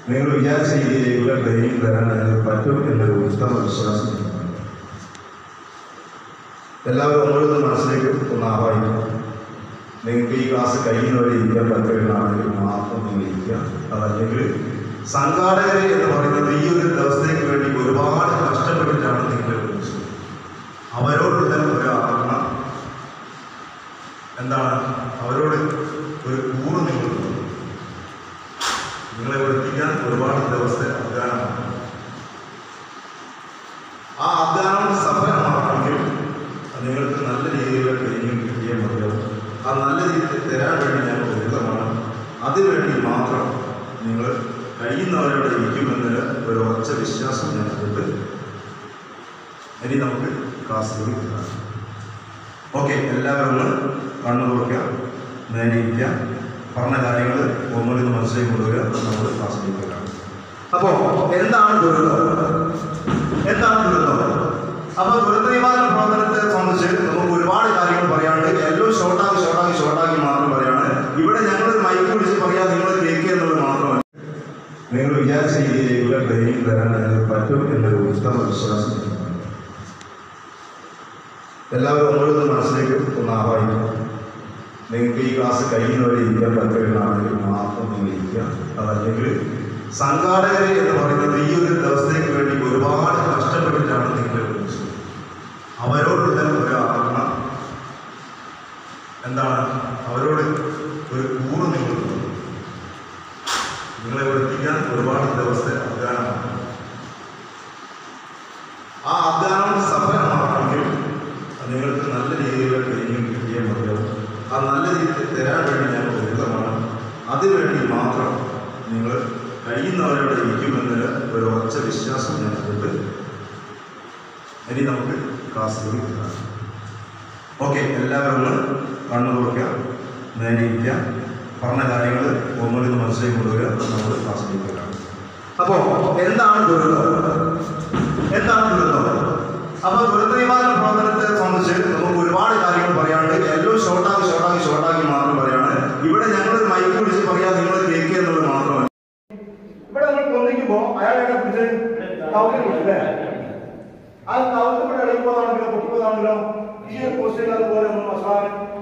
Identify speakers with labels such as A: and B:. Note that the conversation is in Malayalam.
A: നിങ്ങൾ വിചാരിച്ച രീതിയിലേക്കുള്ള ട്രെയിനിങ് തരാൻ ഞങ്ങൾക്ക് പറ്റും എന്നൊരു ഉത്തമ വിശ്വാസം എനിക്കുണ്ട്. എല്ലാവരും ഒന്നുകൂടെ മനസ്സിലേക്ക് ഒന്ന് ആവാഹിക്കും നിങ്ങൾക്ക് ഈ ക്ലാസ് കഴിയുന്നവരെ ഇരിക്കാൻ പറ്റുകയാണെങ്കിൽ മാത്രം നിങ്ങൾ ഇരിക്കുക അതല്ലെങ്കിൽ സംഘാടകർ എന്ന് പറയുന്നത് ഈ ഒരു ദിവസത്തേക്ക് വേണ്ടി ഒരുപാട് കഷ്ടപ്പെട്ടിട്ടാണ് നിങ്ങളെ വിളിച്ചത് അവരോടുള്ള ഒരു ആത്മ എന്താണ് അവരോട് ഒരു കൂറ് നിങ്ങളുണ്ട് നിങ്ങളെ ഇവിടെ എത്തിക്കാൻ ഒരുപാട് ദിവസത്തെ അധ്വാനമാണ് ആ അധ്വാനം സഫലമാണെങ്കിൽ അത് നിങ്ങൾക്ക് നല്ല രീതിയിലുള്ള ട്രെയിനിങ് കിട്ടിയേ മതിയാവും ആ നല്ല രീതിയിൽ തരാൻ വേണ്ടി ഞാൻ ഉചിതമാണ് അതിനുവേണ്ടി മാത്രം നിങ്ങൾ കഴിയുന്നവരോട് ഇരിക്കുമെന്നൊരു ഒരു ഉറച്ച വിശ്വാസം ഞങ്ങൾക്കുണ്ട് ഇനി നമുക്ക് ക്ലാസ്സിലേക്ക് കാണാം ഓക്കെ എല്ലാവരും ഒന്ന് കണ്ണു തുറക്കുക നേരെ ഇരിക്കുക പറഞ്ഞ കാര്യങ്ങൾ ഒന്നുകൂടി മനസ്സിലേക്ക് കൊണ്ടുവരിക നമ്മൾ ക്ലാസ്സിലേക്ക് കാണാം അപ്പോൾ എന്താണ് ദുരിതം എന്താണ് ദുരിതം അപ്പോൾ ദുരന്ത നിവാരണ പ്രവർത്തനത്തെ സംബന്ധിച്ച് നമുക്ക് ഒരുപാട് കാര്യങ്ങൾ പറയാനുണ്ട് എല്ലാം ഷോർട്ടാക്കി ഷോർട്ടാക്കി ഷോർട്ടാക്കി മാത്രം പറയാണ് ഇവിടെ ഞങ്ങളൊരു മൈക്ക് പിടിച്ച് പറയാം നിങ്ങൾ കേൾക്കുക എന്നുള്ളത് മാത്രമല്ല നിങ്ങൾ വിചാരിച്ച രീതിയിലേക്കുള്ള ട്രെയിനിങ് തരാൻ ഞങ്ങൾക്ക് പറ്റും എന്നൊരു ഉത്തമ വിശ്വാസം എനിക്കുണ്ട്. എല്ലാവരും ഒന്നുകൂടെ മനസ്സിലേക്ക് ഒന്ന് ആവാഹിക്കും നിങ്ങൾക്ക് ഈ ക്ലാസ് കഴിയുന്നവരെ ഇരിക്കാൻ പറ്റുകയാണെങ്കിൽ മാത്രം നിങ്ങൾ ഇരിക്കുക അതല്ലെങ്കിൽ സംഘാടകർ എന്ന് പറയുന്നത് ഈ ഒരു ദിവസത്തേക്ക് വേണ്ടി ഒരുപാട് കഷ്ടപ്പെട്ടിട്ടാണ് നിങ്ങളെ വിളിച്ചത് അവരോടുള്ള ഒരു ആത്മ എന്താണ് അവരോട് ഒരു കൂറ് നിങ്ങളുണ്ട് നിങ്ങളെ ഇവിടെ എത്തിക്കാൻ ഒരുപാട് ദിവസത്തെ അധ്വാനമാണ് ആ അധ്വാനം സഫലമാണെങ്കിൽ അത് നിങ്ങൾക്ക് നല്ല രീതിയിലുള്ള ട്രെയിനിങ് കിട്ടിയേ മതിയാവും ആ നല്ല രീതിയിൽ തരാൻ വേണ്ടി ഞാൻ ഉചിതമാണ് അതിനുവേണ്ടി മാത്രം നിങ്ങൾ കഴിയുന്നവരോട് ഇരിക്കുമെന്നൊരു ഒരു ഉറച്ച വിശ്വാസം ഞങ്ങൾക്കുണ്ട് ഇനി നമുക്ക് ക്ലാസ്സിലേക്ക് കാണാം ഓക്കെ എല്ലാവരും ഒന്ന് കണ്ണു തുറക്കുക നേരെ ഇരിക്കുക പറഞ്ഞ കാര്യങ്ങൾ ഒന്നുകൂടി ഒന്ന് മനസ്സിലേക്ക് കൊണ്ടുവരിക നമ്മൾ ക്ലാസ്സിലേക്ക് കാണാം അപ്പോൾ എന്താണ് ദുരിതം എന്താണ് ദുരിതം അപ്പോൾ ദുരന്ത നിവാരണ പ്രവർത്തനത്തെ സംബന്ധിച്ച് നമുക്ക് ഒരുപാട് കാര്യങ്ങൾ പറയാനുണ്ട് എല്ലാം ഷോർട്ടാക്കി ഷോർട്ടാക്കി ഷോർട്ടാക്കി മാത്രം പറയാണ് ഇവിടെ ഞങ്ങളൊരു മൈക്ക് പിടിച്ച് പറയാം നിങ്ങൾ കേൾക്കുക എന്നുള്ളത് മാത്രമല്ല
B: ഇവിടെ നമ്മൾ കൊന്നിക്കുമ്പോ അയാൾ എന്നെ പിടിച്ച് കൗത്തിൽ വിട്ടില്ലേ ആ കൗത്തിൽ ഇവിടെ ഇളകിപ്പോതാണെങ്കിലോ പൊട്ടിപ്പോതാണെങ്കിലോ ഈ ഒരു ക്വസ്റ്റ്യൻ അതുപോലെ ഒന്ന് മസാല